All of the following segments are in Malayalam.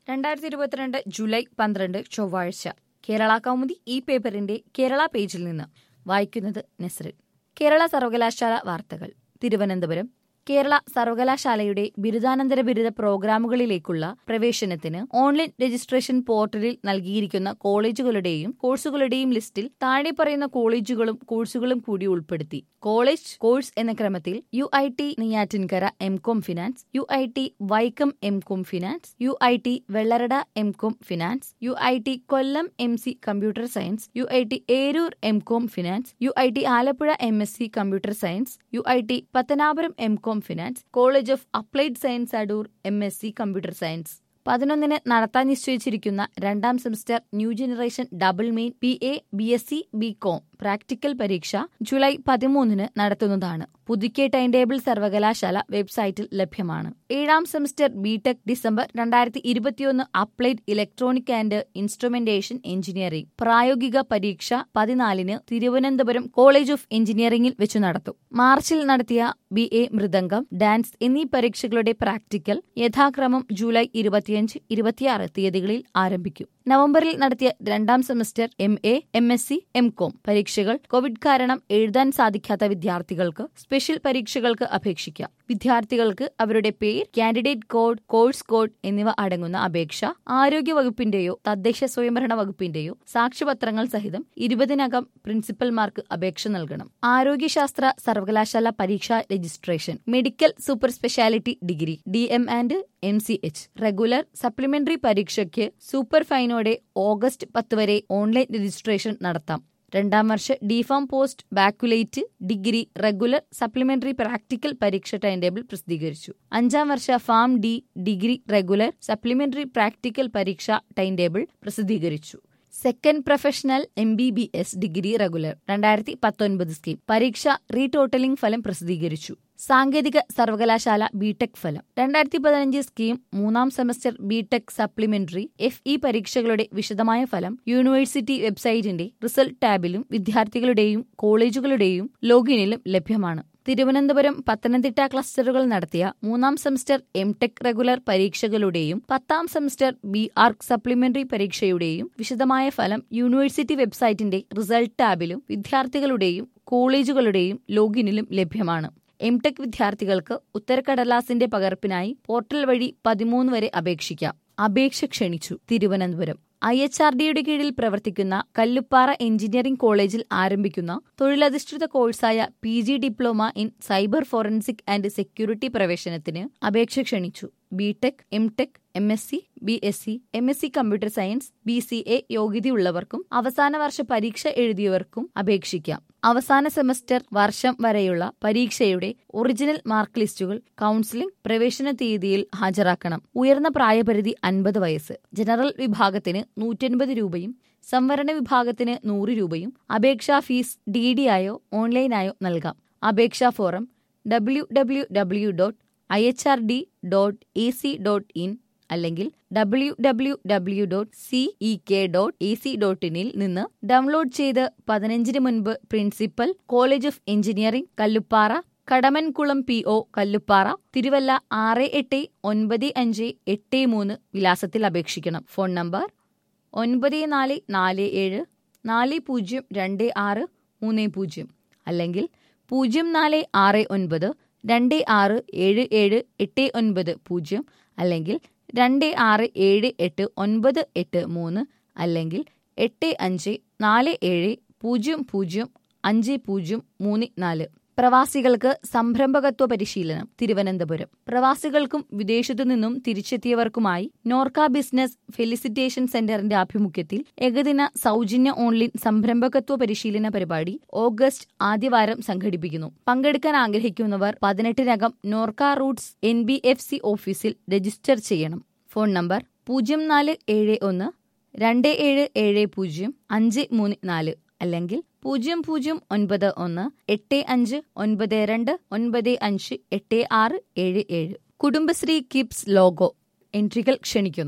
രണ്ടായിരത്തി ഇരുപത്തിരണ്ട് ജൂലൈ പന്ത്രണ്ട് ചൊവ്വാഴ്ച കേരള കൗമുദി ഈ പേപ്പറിന്റെ കേരള പേജിൽ നിന്ന് വായിക്കുന്നത് നസ്രിൻ കേരള സർവകലാശാല വാർത്തകൾ തിരുവനന്തപുരം കേരള സർവകലാശാലയുടെ ബിരുദാനന്തര ബിരുദ പ്രോഗ്രാമുകളിലേക്കുള്ള പ്രവേശനത്തിന് ഓൺലൈൻ രജിസ്ട്രേഷൻ പോർട്ടലിൽ നൽകിയിരിക്കുന്ന കോളേജുകളുടെയും കോഴ്സുകളുടെയും ലിസ്റ്റിൽ താഴെ പറയുന്ന കോളേജുകളും കോഴ്സുകളും കൂടി ഉൾപ്പെടുത്തി കോളേജ് കോഴ്സ് എന്ന ക്രമത്തിൽ U I T Neyyattinkara M com finance U I T Vaikom M com finance U I T Vellarada M com finance U I T Kollam M C computer science U I T Eroor M com finance U I T Alappuzha M S C computer science U I T Pathanapuram M com finance college of applied science Adoor M S C computer science പതിനൊന്നിന് നടത്താൻ നിശ്ചയിച്ചിരിക്കുന്ന രണ്ടാം semester new generation double main B A B S C B com practical പരീക്ഷ ജൂലൈ പതിമൂന്നിന് നടത്തുന്നതാണ് പുതുക്കിയ ടൈം ടേബിൾ സർവകലാശാല വെബ്സൈറ്റിൽ ലഭ്യമാണ് ഏഴാം സെമസ്റ്റർ ബിടെക് ഡിസംബർ രണ്ടായിരത്തി ഇരുപത്തിയൊന്ന് applied electronic and instrumentation engineering പ്രായോഗിക പരീക്ഷ പതിനാലിന് തിരുവനന്തപുരം കോളേജ് ഓഫ് എഞ്ചിനീയറിംഗിൽ വെച്ച് നടത്തും മാർച്ചിൽ നടത്തിയ ബി എ മൃദംഗം ഡാൻസ് എന്നീ പരീക്ഷകളുടെ പ്രാക്ടിക്കൽ യഥാക്രമം ജൂലൈ ഇരുപത്തിയഞ്ച് ഇരുപത്തിയാറ് തീയതികളിൽ ആരംഭിക്കും നവംബറിൽ നടത്തിയ രണ്ടാം semester M A M S C M com പരീക്ഷകൾ കോവിഡ് കാരണം എഴുതാൻ സാധിക്കാത്ത വിദ്യാർത്ഥികൾക്ക് സ്പെഷ്യൽ പരീക്ഷകൾക്ക് അപേക്ഷിക്കാം വിദ്യാർത്ഥികൾക്ക് അവരുടെ പേര് കാൻഡിഡേറ്റ് കോഡ് കോഴ്സ് കോഡ് എന്നിവ അടങ്ങുന്ന അപേക്ഷ ആരോഗ്യ വകുപ്പിന്റെയോ തദ്ദേശ സ്വയംഭരണ വകുപ്പിന്റെയോ സാക്ഷ്യപത്രങ്ങൾ സഹിതം ഇരുപതിനകം പ്രിൻസിപ്പൽമാർക്ക് അപേക്ഷ നൽകണം ആരോഗ്യശാസ്ത്ര സർവകലാശാല പരീക്ഷാ registration medical super speciality degree D M and M C H regular supplementary പരീക്ഷയ്ക്ക് സൂപ്പർ ഫൈനോടെ ഓഗസ്റ്റ് പത്ത് വരെ ഓൺലൈൻ രജിസ്ട്രേഷൻ നടത്താം രണ്ടാം വർഷ DPharm post baccalaureate degree regular supplementary practical പരീക്ഷ ടൈം ടേബിൾ പ്രസിദ്ധീകരിച്ചു അഞ്ചാം വർഷ pharm D degree regular supplementary practical പരീക്ഷ ടൈം ടേബിൾ പ്രസിദ്ധീകരിച്ചു second professional M B B S degree regular രണ്ടായിരത്തി പത്തൊൻപത് സ്കീം പരീക്ഷ റീടോട്ടലിംഗ് ഫലം പ്രസിദ്ധീകരിച്ചു സാങ്കേതിക സർവകലാശാല ബിടെക് ഫലം രണ്ടായിരത്തി പതിനഞ്ച് സ്കീം മൂന്നാം semester BTech supplementary F E പരീക്ഷകളുടെ വിശദമായ ഫലം യൂണിവേഴ്സിറ്റി വെബ്സൈറ്റിന്റെ റിസൾട്ട് ടാബിലും വിദ്യാർത്ഥികളുടെയും കോളേജുകളുടെയും ലോഗിനിലും ലഭ്യമാണ് തിരുവനന്തപുരം പത്തനംതിട്ട ക്ലസ്റ്ററുകൾ നടത്തിയ മൂന്നാം സെമസ്റ്റർ എം ടെക് റെഗുലർ പരീക്ഷകളുടെയും പത്താം സെമസ്റ്റർ ബി ആർക്ക് സപ്ലിമെന്ററി പരീക്ഷയുടെയും വിശദമായ ഫലം യൂണിവേഴ്സിറ്റി വെബ്സൈറ്റിന്റെ റിസൾട്ട് ടാബിലും വിദ്യാർത്ഥികളുടെയും കോളേജുകളുടെയും ലോഗിനിലും ലഭ്യമാണ് എം ടെക് വിദ്യാർത്ഥികൾക്ക് ഉത്തരക്കടലാസിന്റെ പകർപ്പിനായി പോർട്ടൽ വഴി പതിമൂന്ന് വരെ അപേക്ഷിക്കാം അപേക്ഷ ക്ഷണിച്ചു തിരുവനന്തപുരം ഐ എച്ച് ആർ ഡിയുടെ കീഴിൽ പ്രവർത്തിക്കുന്ന കല്ലുപ്പാറ എഞ്ചിനീയറിംഗ് കോളേജിൽ ആരംഭിക്കുന്ന തൊഴിലധിഷ്ഠിത കോഴ്സായ P G diploma in cyber forensic and security പ്രവേശനത്തിന് അപേക്ഷ ക്ഷണിച്ചു BTech M tech M S C B S C M S C computer science B C A യോഗ്യതയുള്ളവർക്കും അവസാന വർഷ പരീക്ഷ എഴുതിയവർക്കും അപേക്ഷിക്കാം അവസാന സെമസ്റ്റർ വർഷം വരെയുള്ള പരീക്ഷയുടെ ഒറിജിനൽ മാർക്ക് ലിസ്റ്റുകൾ കൌൺസിലിംഗ് പ്രവേശന തീയതിയിൽ ഹാജരാക്കണം ഉയർന്ന പ്രായപരിധി അൻപത് വയസ്സ് ജനറൽ വിഭാഗത്തിന് നൂറ്റൻപത് രൂപയും സംവരണ വിഭാഗത്തിന് നൂറ് രൂപയും അപേക്ഷാ ഫീസ് ഡി ഡി ആയോ ഓൺലൈനായോ നൽകാം അപേക്ഷാ form W W W dot I H R D dot A C dot in അല്ലെങ്കിൽ W W W dot C E K dot A C dot ഇനിൽ നിന്ന് ഡൗൺലോഡ് ചെയ്ത് പതിനഞ്ചിന് മുൻപ് principal college of engineering Kalluppara Kadamankulam P O Kalluppara Thiruvalla ആറ് എട്ട് ഒൻപത് അഞ്ച് എട്ട് മൂന്ന് വിലാസത്തിൽ അപേക്ഷിക്കണം ഫോൺ നമ്പർ ഒൻപത് നാല് നാല് ഏഴ് നാല് പൂജ്യം രണ്ട് ആറ് മൂന്ന് പൂജ്യം അല്ലെങ്കിൽ പൂജ്യം നാല് ആറ് ഒൻപത് രണ്ട് ആറ് ഏഴ് ഏഴ് എട്ട് ഒൻപത് പൂജ്യം അല്ലെങ്കിൽ രണ്ട് ആറ് ഏഴ് എട്ട് ഒൻപത് എട്ട് മൂന്ന് അല്ലെങ്കിൽ എട്ട് അഞ്ച് നാല് ഏഴ് പൂജ്യം പൂജ്യം അഞ്ച് പൂജ്യം മൂന്ന് നാല് പ്രവാസികൾക്ക് സംരംഭകത്വ പരിശീലനം തിരുവനന്തപുരം പ്രവാസികൾക്കും വിദേശത്തു നിന്നും തിരിച്ചെത്തിയവർക്കുമായി നോർക്ക ബിസിനസ് ഫെലിസിറ്റേഷൻ സെന്ററിന്റെ ആഭിമുഖ്യത്തിൽ ഏകദിന സൗജന്യ ഓൺലൈൻ സംരംഭകത്വ പരിശീലന പരിപാടി ഓഗസ്റ്റ് ആദ്യവാരം സംഘടിപ്പിക്കുന്നു പങ്കെടുക്കാൻ ആഗ്രഹിക്കുന്നവർ പതിനെട്ടിനകം Norka roots N B F C ഓഫീസിൽ രജിസ്റ്റർ ചെയ്യണം ഫോൺ നമ്പർ പൂജ്യം നാല് ഏഴ് ഒന്ന് രണ്ട് ഏഴ് ഏഴ് പൂജ്യം അഞ്ച് മൂന്ന് നാല് അല്ലെങ്കിൽ പൂജ്യം പൂജ്യം ഒൻപത് ഒന്ന് എട്ട് അഞ്ച് ഒൻപത് രണ്ട് ഒൻപത് അഞ്ച് എട്ട് ആറ് ഏഴ് ഏഴ് കുടുംബശ്രീ കിപ്സ് ലോഗോ എൻട്രികൾ ക്ഷണിക്കുന്നു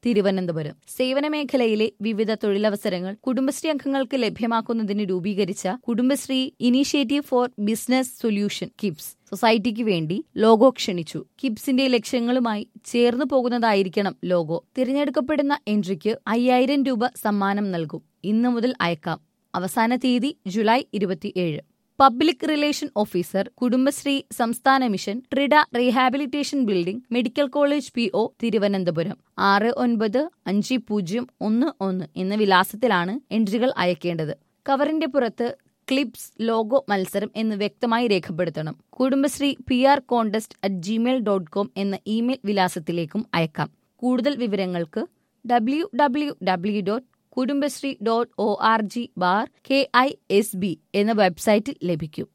തിരുവനന്തപുരം സേവന മേഖലയിലെ വിവിധ തൊഴിലവസരങ്ങൾ കുടുംബശ്രീ അംഗങ്ങൾക്ക് ലഭ്യമാക്കുന്നതിന് രൂപീകരിച്ച Kudumbashree initiative for business solution KIBS സൊസൈറ്റിക്ക് വേണ്ടി ലോഗോ ക്ഷണിച്ചു കിബ്സിന്റെ ലക്ഷ്യങ്ങളുമായി ചേർന്നു പോകുന്നതായിരിക്കണം ലോഗോ തിരഞ്ഞെടുക്കപ്പെടുന്ന എൻട്രിക്ക് അയ്യായിരം രൂപ സമ്മാനം നൽകും ഇന്നു മുതൽ അയക്കാം അവസാന തീയതി ജൂലൈ ഇരുപത്തിയേഴ് പബ്ലിക് റിലേഷൻ ഓഫീസർ കുടുംബശ്രീ സംസ്ഥാന mission TRIDA rehabilitation building medical college P O Thiruvananthapuram ആറ് ഒൻപത് അഞ്ച് പൂജ്യം ഒന്ന് ഒന്ന് എന്ന വിലാസത്തിലാണ് എൻട്രികൾ അയക്കേണ്ടത് കവറിന്റെ പുറത്ത് ക്ലിപ്സ് ലോഗോ മത്സരം എന്ന് വ്യക്തമായി രേഖപ്പെടുത്തണം Kudumbashree P R contest at gmail dot com എന്ന ഇമെയിൽ വിലാസത്തിലേക്കും അയക്കാം കൂടുതൽ വിവരങ്ങൾക്ക് W W W dot Kudumbashree dot O R G bar K I S B എന്ന വെബ്സൈറ്റിൽ ലഭിക്കും